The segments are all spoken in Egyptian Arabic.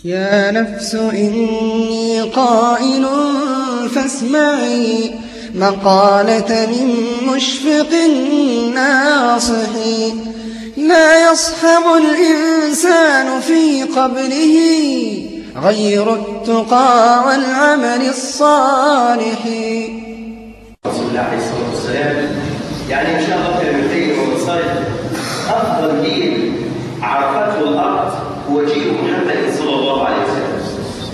يا نفس إني قائل فاسمعي مقالة من مشفق ناصح لا يصحب الإنسان في قبله غير التقى والعمل الصالح رسول الله عليه الصلاه والسلام يعني ان شاء الله كلمتين ومصائب افضل جيل عرفته الارض هو جيل محمد صلى الله عليه وسلم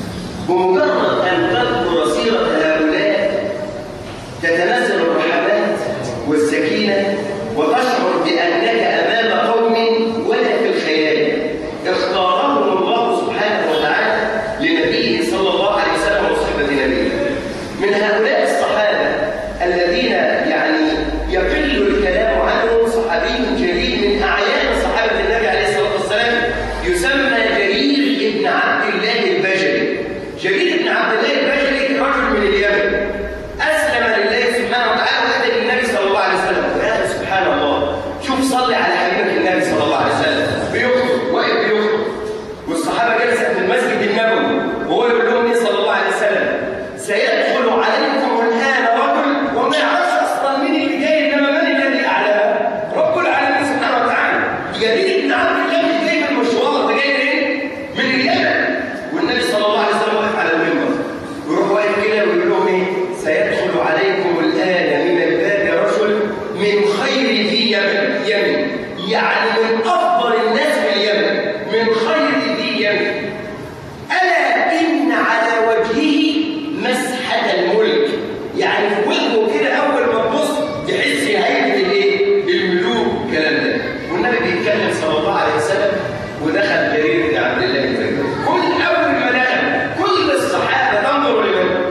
بمجرد ان تذكر سيره هؤلاء تتنزل الرحمات والسكينه وتشعر بانك امام قوم ولا في الخيال اختارهم الله سبحانه وتعالى لنبيه صلى الله عليه وسلم وصحبه نبيه من هؤلاء الصحابه الذين يعني يقل الكلام عنهم صحابي جليل من اعيان صحابه النبي عليه الصلاه والسلام يسمى جرير بن عبد الله البجلي جرير بن عبد الله البجلي رجل من اليمن اسلم لله سبحانه وتعالى واتى للنبي صلى الله عليه وسلم ويا سبحان الله شوف صلي على حبيبك النبي صلى الله عليه وسلم بيخطب واقف بيخطب والصحابه جالسه في المسجد النبوي وهو يقول لهم ايه صلى الله عليه وسلم سيدخل عليكم الان رجل وما يعرفش اصلا مين اللي جاي انما من الذي اعلمه رب العالمين سبحانه وتعالى جرير بن عبد الله مش جاي من المشوار ده جاي منين؟ من اليمن والنبي صلى الله عليه وسلم واقف على المنبر ويروح واقف كده ويقول لهم ايه؟ سيدخل عليكم الان من الباب رجل من خير ذي يمن يمن يعني من افضل الناس في اليمن من خير ذي يمن ألا إن على وجهه مسحة الملك يعني في وجهه كده أول ما تبص تحس هيبة الإيه؟ الملوك الكلام ده والنبي بيتكلم صلى الله عليه وسلم ودخل جرير بن عبد الله البجلي كل أول ما دخل كل الصحابة تنظر لمن؟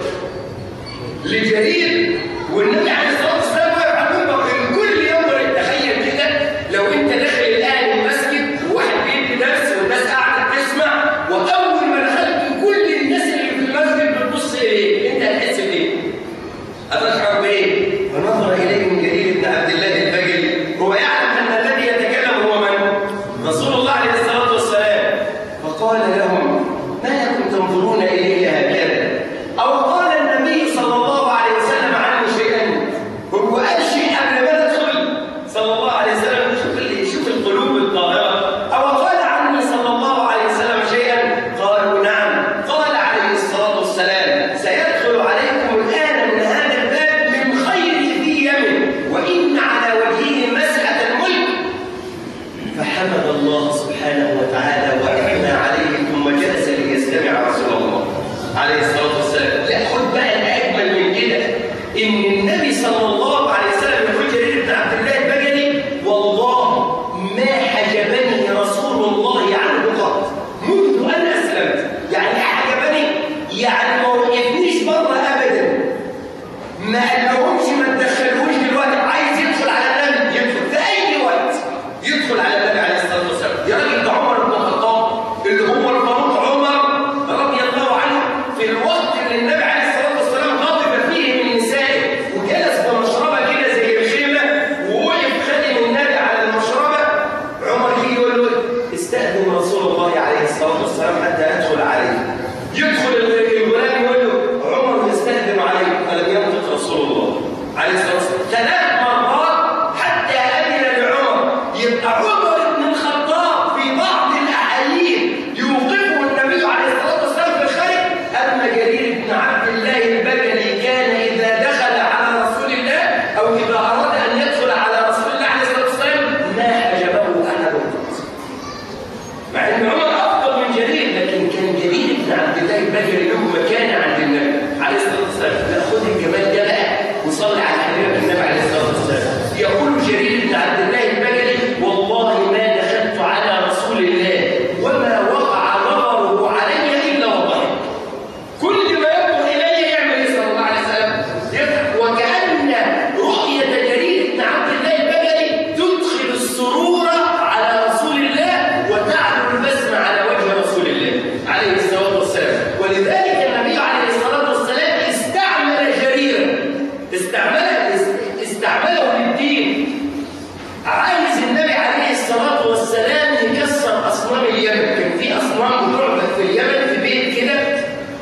لجرير والنبي عليه الصلاة والسلام واقف على المنبر الكل ينظر تخيل كده لو أنت داخل الآن المسجد وواحد بيدي درس والناس قاعدة تسمع وأول ما دخلت كل الناس اللي في المسجد بتبص إليه أنت هتحس بإيه؟ أتشعر بإيه؟ فنظر إليهم جرير بن عبد الله البجلي هو يعلم أن الذي يتكلم هو من؟ رسول الله عليه الصلاة والسلام فقال لهم ما لكم تنظرون إلي هكذا؟ أو قال النبي صلى الله عليه وسلم عنه شيئا هو قال شيء قبل ما ندخل صلى الله عليه وسلم شوف ال- شوف القلوب الطاهرة أو قال عني صلى الله عليه وسلم شيئا قالوا نعم قال عليه الصلاة والسلام سيدخل عليكم الآن من هذا الباب من خير ذي يمن وإن على وجهه مسحة الملك فحمد الله سبحانه وتعالى وأثنى عليه ثم جلس ليستمع رسول الله عليه الصلاة والسلام لا خد بقى الأجمل من كده إن النبي صلى الله عليه وسلم يقول جرير بن عبد الله البجلي والله ما حجبني رسول الله عنه قط منذ أن أسلمت يعني حجبني يعني ما وقفنيش بره أبدا ما قالهمش ما تدخلوش دلوقتي عايز يدخل على النبي يدخل في اي وقت يدخل على النبي عليه الصلاه والسلام يا راجل ده عمر بن الخطاب اللي هو الفاروق عمر رضي الله عنه في الوقت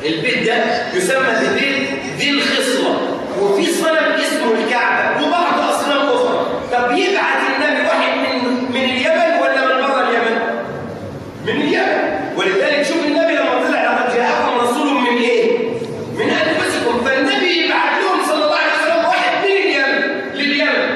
البيت ده يسمى البيت ذي الخصلة وفي صنم اسمه الكعبة وبعض أصنام أخرى طب يبعت النبي واحد من من اليمن ولا من بره اليمن؟ من اليمن ولذلك شوف النبي لما طلع لقد جاءكم رسول من ايه؟ من انفسكم فالنبي يبعت لهم صلى الله عليه وسلم واحد من اليمن لليمن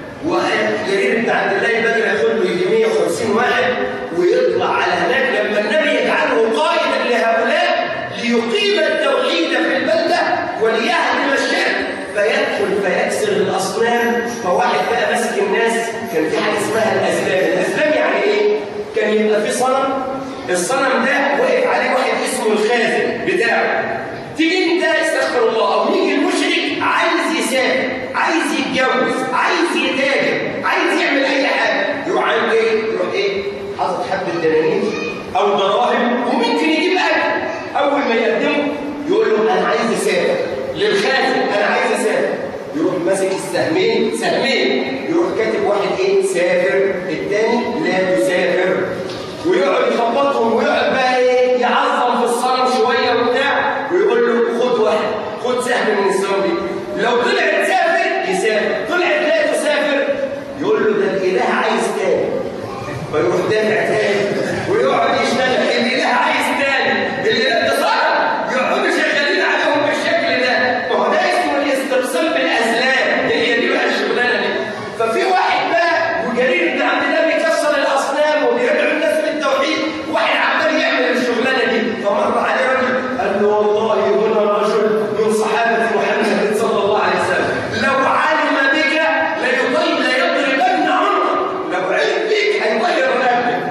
وجرير بن عبد الله بدر ياخد له يجي 150 واحد ويطلع على هناك لما النبي يجعله قائدا لهؤلاء ليقيم التوحيد في البلده وليهدم الشرك فيدخل فيكسر الاصنام فواحد بقى ماسك الناس كان في حاجه اسمها الازلام، الازلام يعني ايه؟ كان يبقى في صنم الصنم ده واقف عليه واحد اسمه الخازن بتاعه تيجي انت استغفر الله او يجي المشرك عايز يسافر عايز يتجوز عايز يتاجر عايز يعمل اي حاجه يروح عامل ايه؟ يروح ايه؟ حاطط حبه دنانير او دراهم وممكن يجيب اكل اول ما يقدمه يقول له انا عايز اسافر للخازن انا عايز اسافر يروح ماسك السهمين سهمين يروح كاتب واحد ايه سافر الثاني لا تسافر ويقعد يخبطهم ويقعد بقى ايه يعظم في الصنم شويه وبتاع ويقول له خد واحد خد سهم من السهم دي لو طلعت سافر يسافر طلعت لا تسافر يقول له ده الاله عايز تاني فيروح دافع تاني ويقعد يشتغل الاله عايز تاني الاله ده صعب يقعدوا شغالين عليهم بالشكل ده ما هو ده اسمه الاستقسام بالازلام هي دي بقى الشغلانه دي ففي واحد بقى وجرير بن عبد الله بيكسر الاصنام وبيدعو الناس للتوحيد واحد عمال يعمل الشغلانه دي فمر عليه رجل قال له والله هنا رجل من صحابه محمد صلى الله عليه وسلم لو علم بك ليضل ليضربن عنقك لو علم بك هيطير رقبتك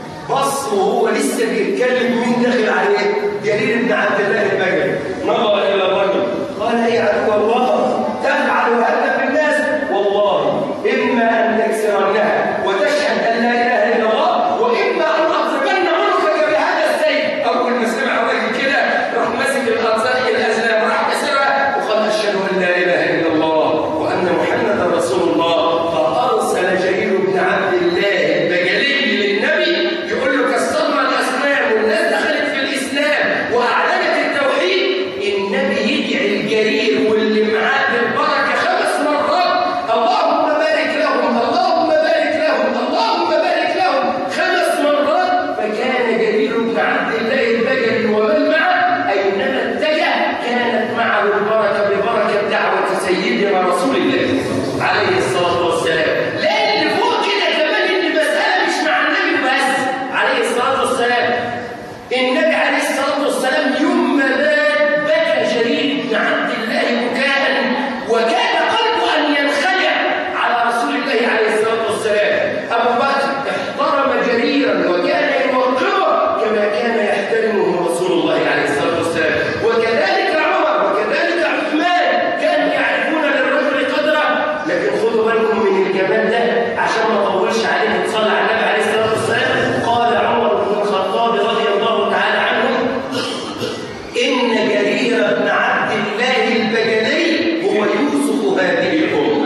بص وهو لسه بيتكلم مين داخل عليه جرير بن عبد الله البجلي نظر الى الرجل قال يا عدو الله تفعل هذا في الناس والله اما ان تكسرنها وتشهد ان لا اله الا الله واما ان اضربن عنقك بهذا السيف اول ما سمع الراجل كده راح ماسك الارزاق الازلام راح كسرها وقال اشهد ان لا اله الا الله وان محمدا رسول الله فارسل جرير بن عبد الله البجلي للنبي يقول له كسرنا الاصنام والناس دخلت في الاسلام واعلنت التوحيد النبي يدعي الجرير واللي معاه بالبركه خمس مرات اللهم بارك لهم اللهم بارك لهم اللهم بارك لهم خمس مرات فكان جرير بن عبد الله البجلي ومن معه اينما اتجه كانت معه البركه ببركه دعوه سيدنا رسول الله عليه الصلاه والسلام لان فوق كده كمان ان المساله مش مع النبي بس عليه الصلاه والسلام النبي عليه الصلاه والسلام يوم ما مات بكى جرير بن عبد الله بكاء وكان قلبه ان ينخلع على رسول الله عليه الصلاه والسلام ابو بكر احترم جريرا وكان يوقره كما كان يحترمه رسول الله عليه الصلاه والسلام وكذلك عمر وكذلك عثمان كانوا يعرفون للرجل قدره لكن خدوا بالكم من الجمال ده عشان ما اطولش عليه تصلي على النبي عليه الصلاه والسلام قال عمر بن الخطاب رضي الله تعالى عنه إن جرير بن عبد الله البجلي هو يوسف هذه الأمة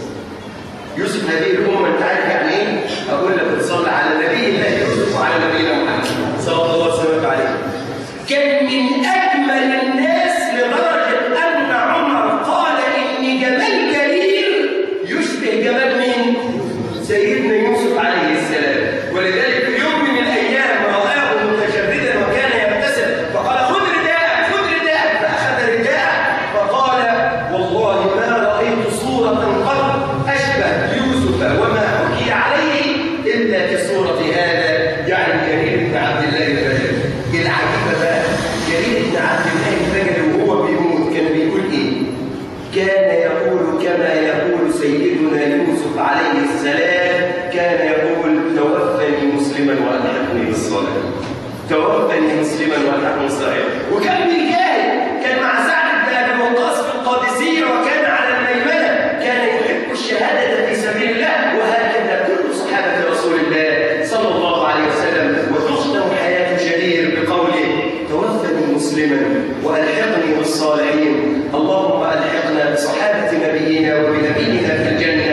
يوسف هذه الأمة أنت عارف يعني إيه؟ أقول لك تصلي على النبي الله يوسف وعلى نبينا محمد صلى الله وسلم عليه كان من أجمل الناس لدرجة أن عمر قال إن جمال جرير يشبه جمال مين؟ سيدنا يوسف عليه السلام ولذلك في يوم من الأيام رآه متجردا وكان يبتسم فقال خذ رداءك خذ رداءك فأخذ رداءه فقال والله ما رأيت صورة قط أشبه يوسف وما حكي عليه إلا كصورة هذا يعني جرير بن عبد الله البجلي العجيبة بقى جرير بن عبد الله البجلي وهو بيموت كان بيقول إيه؟ كان يقول كما يقول سيدنا يوسف عليه السلام كان يقول توفني مسلما والحقني بالصالحين توفني مسلما والحقني بالصالحين وكان بيجاهد كان مع سعد بن ابي وقاص في القادسيه وكان على الميمنه كان يحب الشهاده في سبيل الله وهكذا كل صحابه رسول الله صلى الله عليه وسلم وتختم حياه جرير بقوله توفني مسلما والحقني بالصالحين اللهم الحقنا بصحابه نبينا وبنبينا في الجنه